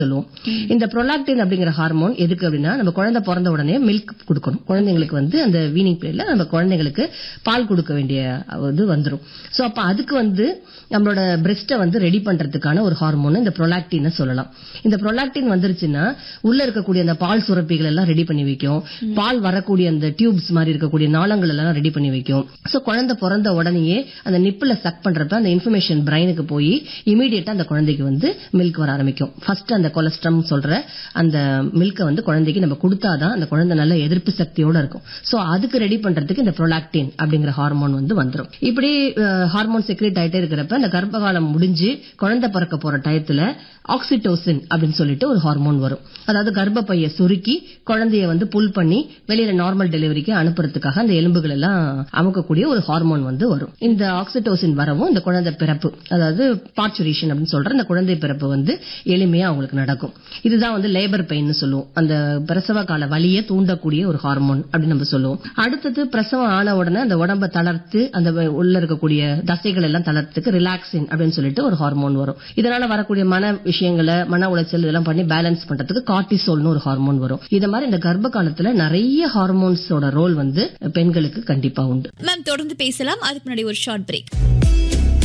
சொல்லுவோம் இந்த ப்ரொலாக்டின் அப்படிங்கிற ஹார்மோன் எதுக்கு அப்படின்னா நம்ம குழந்தை பிறந்த உடனே மில்க் கொடுக்கணும் குழந்தைங்களுக்கு வந்து அந்த வீனிங் பீரியட்ல நம்ம குழந்தைங்களுக்கு பால் கொடுக்க வேண்டிய இது வந்துரும் சோ அப்ப அதுக்கு வந்து நம்மளோட பிரெஸ்ட வந்து ரெடி பண்றதுக்கான ஒரு ஹார்மோன் இந்த ப்ரொலாக்டின் சொல்லலாம் இந்த ப்ரொலாக்டின் வந்துருச்சுன்னா உள்ள இருக்கக்கூடிய அந்த பால் சுரப்பிகள் எல்லாம் ரெடி பண்ணி வைக்கும் பால் வரக்கூடிய அந்த டியூப்ஸ் மாதிரி இருக்கக்கூடிய நாளங்கள் எல்லாம் ரெடி பண்ணி வைக்கும் சோ குழந்தை பிறந்த உடனேயே அந்த நிப்பிள சக் பண்றப்ப அந்த இன்ஃபர்மேஷன் பிரைனுக்கு போய் இமீடியட்டா அந்த குழந்தைக்கு வந்து மில்க் வர ஆரம்பிக்கும் ஃபர்ஸ்ட் அந்த கொலஸ்ட்ரம் சொல்ற அந்த மில்க வந்து குழந்தைக்கு நம்ம கொடுத்தாதான் அந்த குழந்தை நல்ல எதிர்ப்பு சக்தியோட இருக்கும் சோ அதுக்கு ரெடி பண்றதுக்கு இந்த ப்ரொலாக்டின் அப்படிங்கிற ஹார்மோன் வந்து வந்துரும் இப்படி ஹார்மோன் செக்ரேட் ஆயிட்டே இருக்கிறப்ப அந்த கர்ப்பகாலம் முடிஞ்சு குழந்தை பிறக்க போற டயத்துல ஆக்சிடோசின் அப்படின்னு சொல்லிட்டு ஒரு ஹார்மோன் வரும் அதாவது கர்ப்பப்பைய சுருக்கி குழந்தைய வந்து புல் பண்ணி வெளியில நார்மல் டெலிவரிக்கு அனுப்புறதுக்காக அந்த எலும்புகள் எல்லாம் அமுக்கக்கூடிய ஒரு ஹார்மோன் வந்து வரும் இந்த ஆக்சிடோசின் வரவும் இந்த குழந்தை பிறப்பு அதாவது பார்ச்சுரேஷன் அப்படின்னு சொல்ற இந்த குழந்தை பிறப்பு வந்து எளிமையா அவங்களுக்கு நடக்கும் இதுதான் வந்து லேபர் பெயின் சொல்லுவோம் அந்த பிரசவ கால வலியை தூண்டக்கூடிய ஒரு ஹார்மோன் அப்படின்னு நம்ம சொல்லுவோம் அடுத்தது பிரசவம் ஆன உடனே அந்த உடம்ப தளர்த்து அந்த உள்ள இருக்கக்கூடிய தசைகள் எல்லாம் தளர்த்துக்கு ரிலாக்ஸின் அப்படின்னு சொல்லிட்டு ஒரு ஹார்மோன் வரும் இதனால வரக்கூடிய மன விஷயங்களை மன உளைச்சல் இதெல்லாம் பண்ணி பேலன்ஸ் பண்றதுக்கு கார்டிசோல்னு ஒரு ஹார்மோன் வரும் இது மாதிரி இந்த கர்ப்ப காலத்துல நிறைய ஹார்மோன்ஸோட ரோல் வந்து பெண்களுக்கு கண்டிப்பா உண்டு மேம் தொடர்ந்து பேசலாம் அதுக்கு முன்னாடி ஒரு ஷார்ட் பிரேக்